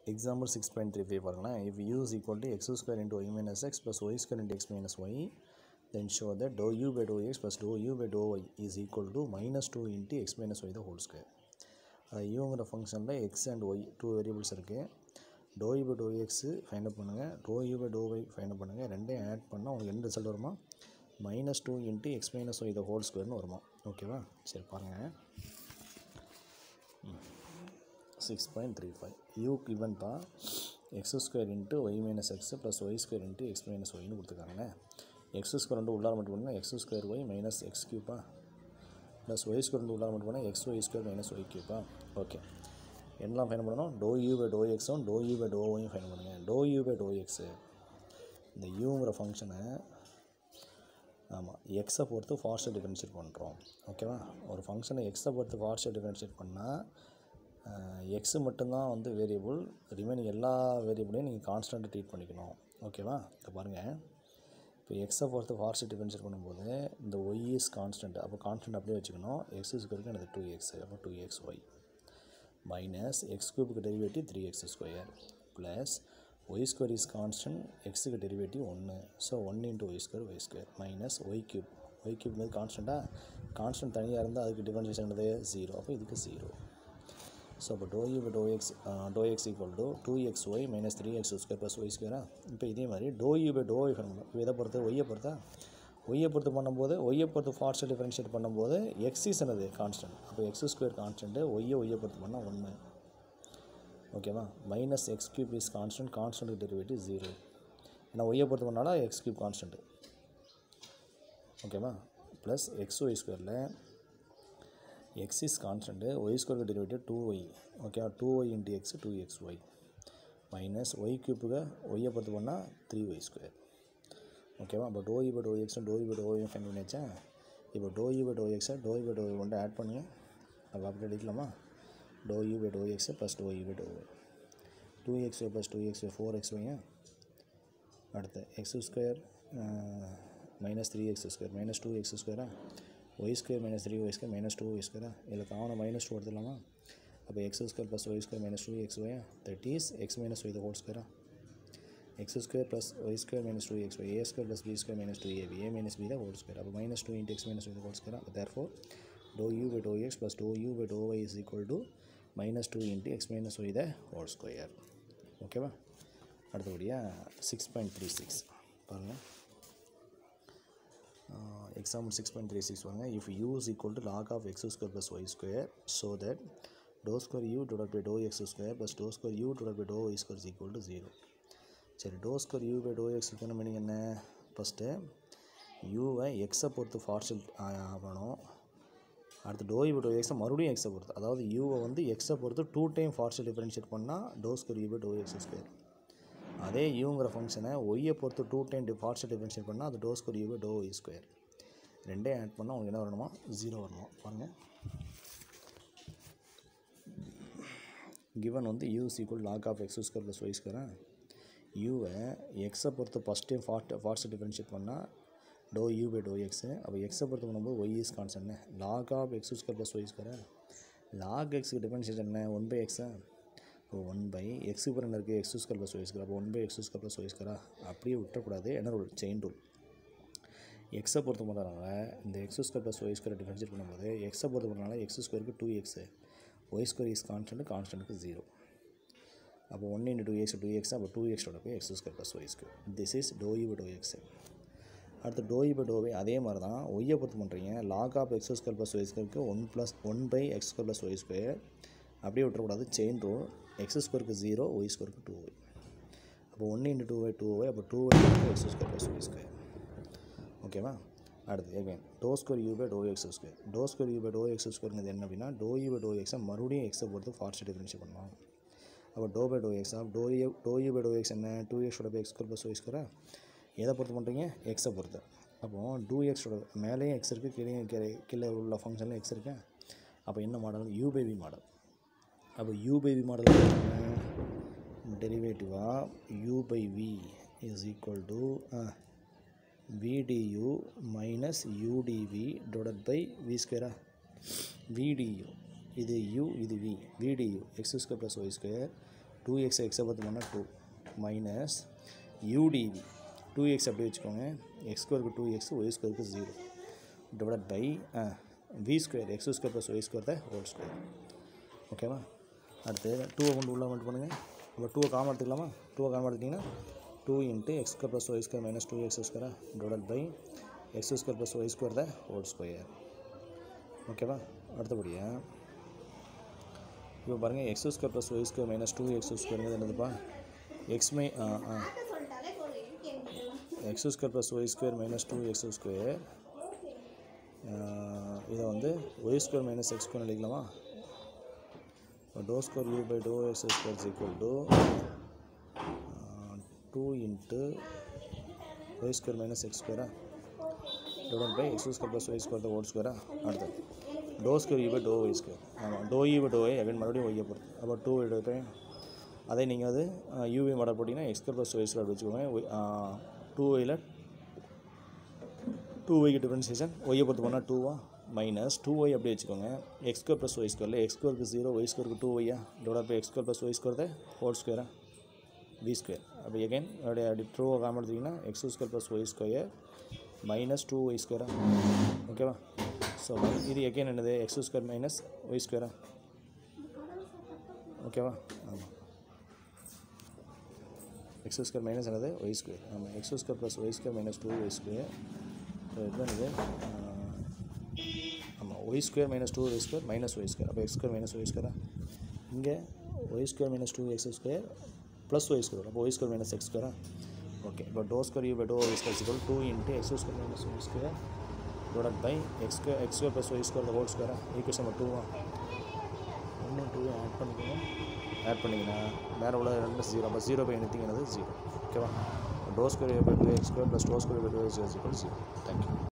example six point three five பாருங்களேன் if u is equal to x square into y minus x plus y square into x minus y then show that doe u by doe x plus doe u by to y is equal to minus two into x minus y the whole square அது யூங்கிற ஃபங்க்ஷனில் x and y two variables இருக்குது doe u by doe x find up பண்ணுங்கள் doe u by to y find up பண்ணுங்கள் ரெண்டையும் add பண்ணால் உங்களுக்கு என்ன ரிசல்ட் வருமா minus two into x minus y the whole ஸ்கொயர்னு வருமா ஓகேவா சரி பாருங்கள் six point three five u given தான் x square into y minus x plus y square into x minus ஒய்னு கொடுத்துருக்காங்க எக்ஸ் ஸ்கொயர் வந்து உள்ளார மட்டும் பண்ணால் x square y minus x கியூப்பா ப்ளஸ் ஒய் ஸ்கொயர் வந்து உள்ளார மட்டும் பண்ணால் x y square minus Y கியூப்பா okay என்னலாம் ஃபைன் பண்ணணும் டோ யூ பை டோ எக்ஸும் டோ யூ பை டோ ஒயும் ஃபைன் பண்ணுங்கள் doe u by doe x இந்த யூங்கிற ஃபங்க்ஷனை ஆமாம் எக்ஸை பொறுத்து ஃபாஸ்ட்டாக டிஃபரன்ஷியேட் பண்ணுறோம் ஓகேவா ஒரு ஃபங்க்ஷனை எக்ஸை பொறுத்து ஃபாஸ்ட்டாக டிஃபரன்ஷியேட் பண்ணால் எக்ஸு மட்டும்தான் வந்து வேரியபிள் ரிமைனிங் எல்லா வேரியபிளையும் நீங்கள் கான்ஸ்டண்ட்டாக ட்ரீட் பண்ணிக்கணும் ஓகேவா இப்போ பாருங்கள் இப்போ எக்ஸை பொறுத்து ஃபாஸ்ட் டிஃபரன்ஷியேட் பண்ணும்போது இந்த ஒய் இஸ் கான்ஸ்டன்ட் அப்போ கான்ஸ்டன்ட் அப்படியே வச்சுக்கணும் எக்ஸ் இருக்கு எனக்கு டூ எக்ஸ் அப்போ two x y minus x க்யூபுக்கு derivative three x square plus y square is constant எக்ஸுக்கு டெரிவேட்டிவ் ஒன்று so one into y square y square minus y cube y cube வந்து கான்ஸ்டண்ட்டாக கான்ஸ்டன்ட் தனியாக இருந்தால் அதுக்கு டிஃபரன்ஷியேஷன் என்னது ஜீரோ அப்போ இதுக்கு ஜீரோ ஸோ அப்போ doe u doe x doe x equal to two x y minus three x square plus y ஸ்கொயரா இப்போ இதே மாதிரி doe u by to y பண்ணணும் இப்போ இதை பொறுத்து ஒய்யை பொறுத்தா ஒய்யை பொறுத்து பண்ணும்போது ஒய்யை பொறுத்து ஃபார்ட்ஸை டிஃபரன்ஷியேட் பண்ணும்போது எக்ஸ் இஸ் என்னது கான்ஸ்டன்ட் அப்போ எக்ஸ் ஸ்கொயர் கான்ஸ்டன்ட்டு ஒய்யை ஒய்யை பொறுத்து பண்ணால் ஒன்று ஓகேவா minus x cube is constant constant derivative zero ஏன்னா ஒய்யை பொறுத்து பண்ணாலும் எக்ஸ் கியூப் கான்ஸ்டன்ட்டு ஓகேவா ப்ளஸ் எக்ஸ் ஒய் ஸ்கொயரில் எக்ஸ் இஸ் கான்ஸ்டன்ட்டு ஒய் ஸ்கொயருக்கு டெரிவேட்டிவ் டூ ஒய் ஓகேவா two y into x two x y minus y கியூப்புக்கு ஒய்யை பொறுத்து பண்ணால் த்ரீ ஒய் ஸ்கொயர் ஓகேவா இப்போ doe by doe x doe by to y fine பண்ணியாச்சா இப்போ டோ பை டோ எக்ஸை டோ பை டோ கொண்டு ஆட் பண்ணுங்கள் அப்போ அப்படி அடிக்கலாமா doe u by doe x plus doe u by to y two x y plus two x y four x ஒய்யா அடுத்து x square minus three x square minus two x ஸ்கொயரா y square minus three y square minus two y ஸ்கொயரா இதில் காமனாக minus two எடுத்துடலாமா அப்போ x square plus y square minus two x ஒய்யா that is x minus y the whole ஸ்கொயரா x square plus y square minus two x y a square plus b square minus two a b a minus b the whole square அப்போ minus two into x minus y the whole square அப்போ therefore doe u by doe x plus doe u by to y is equal to minus two into x minus y the whole square ஓகேவா அடுத்தபடியாக six point three six பாருங்கள் example six point three six பாருங்கள் if u is equal to log of x square plus y square so that doe square u divide by doe x square plus to square u divide by to y square is equal to zero சரி doe square u by doe x இருக்கணும் meaning என்ன first யூவை எக்ஸை பொறுத்து partial ஆகணும் அடுத்து doe u by doe எக்ஸை மறுபடியும் எக்ஸை பொறுத்து அதாவது யூவை வந்து எக்ஸை பொறுத்து டூ டைம் பார்ஷல் டிஃபரன்ஷியேட் பண்ணால் doe square u by doe x square அதே யூங்கிற ஃபங்க்ஷனை ஒய்யை பொறுத்து டூ டைம் பார்ஷல் டிஃபரன்ஷியேட் பண்ணால் அது doe square u by to y square ரெண்டே ஆட் பண்ணால் உங்களுக்கு என்ன வரணுமா ஜீரோ வரணும் பாருங்கள் கிவன் வந்து u equal log of x square plus y ஸ்கொயரா யூவை எக்ஸை பொறுத்து ஃபஸ்ட் டைம் ஃபார்ட் ஃபார்ட்ஸை டிஃபரன்ஷியேட் பண்ணால் doe u by doe x அப்போ எக்ஸை பொறுத்து பண்ணும்போது y is constant log of x square plus y ஸ்கொயரா லாக் எக்ஸுக்கு டிஃபரன்ஷியேட் என்ன ஒன் பை எக்ஸா இப்போ ஒன் பை எக்ஸுக்கு அப்புறம் என்ன இருக்குது x square plus y square அப்போ one by x square plus y ஸ்கொயரா அப்படியே விட்டக்கூடாது என்ன ரூல் செயின் ரூல் எக்ஸை பொறுத்த பண்ணுறதுனால இந்த x square plus y square differentiate பண்ணும்போது எக்ஸை பொறுத்த பண்ணனால எக்ஸ் ஸ்கொயருக்கு two x y square is constant கான்ஸ்டன்ட்டுக்கு ஜீரோ அப்போ one into two x two x அப்போ டூ எக்ஸோட போய் x square plus y square this is doe u by doe x அடுத்து டோ யூ பை டோவை அதே மாதிரி தான் ஒய்யை பொறுத்து பண்ணுறீங்க log of x square plus y ஸ்கொயருக்கு one plus one by x square plus y square அப்படியே விட்டுறக்கூடாது செயின் ரூல் எக்ஸ் ஸ்கொயருக்கு ஜீரோ ஒய் ஸ்கொயருக்கு டூ ஒய் அப்போ one into two y two y அப்போ two y x square plus y square ஓகேவா அடுத்து again doe square u by doe x square doe square u by doe x ஸ்கொயருங்கிறது என்ன அப்படின்னா to u by doe எக்ஸை மறுபடியும் எக்ஸை பொறுத்து ஃபார்ட்ஸ் டிஃபரன்ஷியேட் பண்ணலாம் அப்போ doe by doe x of doe u doe u by doe x என்ன டூ எக்ஸோட by x square plus y ஸ்கொயரா எதை பொறுத்து பண்ணுறீங்க எக்ஸை பொறுத்து அப்போது டூ எக்ஸோட மேலேயும் எக்ஸ் இருக்குது கீழே கீழே கீழே உள்ள ஃபங்க்ஷனில் எக்ஸ் இருக்கு அப்போ என்ன model u by v model அப்போ யூ பை வி மாடல் டெரிவேட்டிவாக u by v is equal to VDU minus UDV divided by V square VDU இது U இது V VDU x square plus y square two x எக்ஸை பார்த்து பண்ணால் two minus UDV two x அப்படி வச்சுக்கோங்க x ஸ்கொயருக்கு two x y ஸ்கொயருக்கு zero divide by v square x square plus y square the whole square ஓகேவா அடுத்து டூவை கொண்டு உள்ள மட்டும் பண்ணுங்கள் இப்போ டூவை காமன் எடுத்துக்கலாமா டூவை காமன் எடுத்திங்கன்னா two into x square plus y square minus two x ஸ்கொயரா divide by x square plus y square the whole square ஓகேவா அடுத்தபடியாக இப்போ பாருங்கள் x square plus y square minus two x ஸ்கொயருங்கிறது என்னதுப்பா எக்ஸ் மை ஆ ஆ x square plus y square minus two x square இதை வந்து y square minus x square எழுதிக்கலாமா doe square u by doe x square is equal to two into y square minus x ஸ்கொயரா divide by x square plus y square the whole ஸ்கொயரா அடுத்தது doe square u by to y square ஆமாம் doe u by to y again மறுபடியும் ஒய்யை பொறுத்து அப்போ two எடுப்பேன் அதே நீங்கள் வந்து யூவி மாடல் போட்டிங்கன்னா x square plus y square வச்சுக்கோங்க டூ ஒயில் டூ ஒய்க்கு டிஃப்ரென்சியேஷன் ஒய்யை பொறுத்து போனால் டூவா மைனஸ் டூ ஒய் அப்படி வச்சுக்கோங்க எக்ஸ் ஸ்கொயர் ப்ளஸ் ஒய் ஸ்கொயரில் எக்ஸ் ஸ்கொயருக்கு ஜீரோ ஒய் ஸ்கொயருக்கு டூ ஒய்யா divide by x square plus y square whole ஸ்கொயரா வி ஸ்கொயர் அப்போ எகைன் அப்படியே அப்படி ட்ரூவை காமன் எடுத்திங்கன்னா x square plus y square minus two y ஸ்கொயரா ஓகேவா ஸோ இது எகைன் என்னது எக்ஸ் ஸ்கொயர் மைனஸ் ஒய் ஸ்கொயரா ஓகேவா ஆமாம் எக்ஸ் ஸ்கொயர் மைனஸ் என்னது ஒய் ஸ்கொயர் ஆமாம் x square plus y square minus two y square so இதுதான் இது ஆமாம் y square minus two y square minus y square அப்போ எக்ஸ் ஸ்கொயர் மைனஸ் ஒய் ஸ்கொயரா இங்கே y square minus two x square plus y square அப்போ y square minus x ஸ்கொயரா okay இப்போ do square u by to y square சிக்கல் two into x square minus y square divide by x square x square plus y square whole ஸ்கொயரா equation number டூவா ஒன்று two add பண்ணிக்கோங்க add பண்ணிங்கன்னா மேலே உள்ள ரெண்டு ஜீரோ அப்போ ஜீரோ பை எனித்திங் என்னது ஜீரோ ஓகேவா do square by two x square plus to square by two x zero zero thank you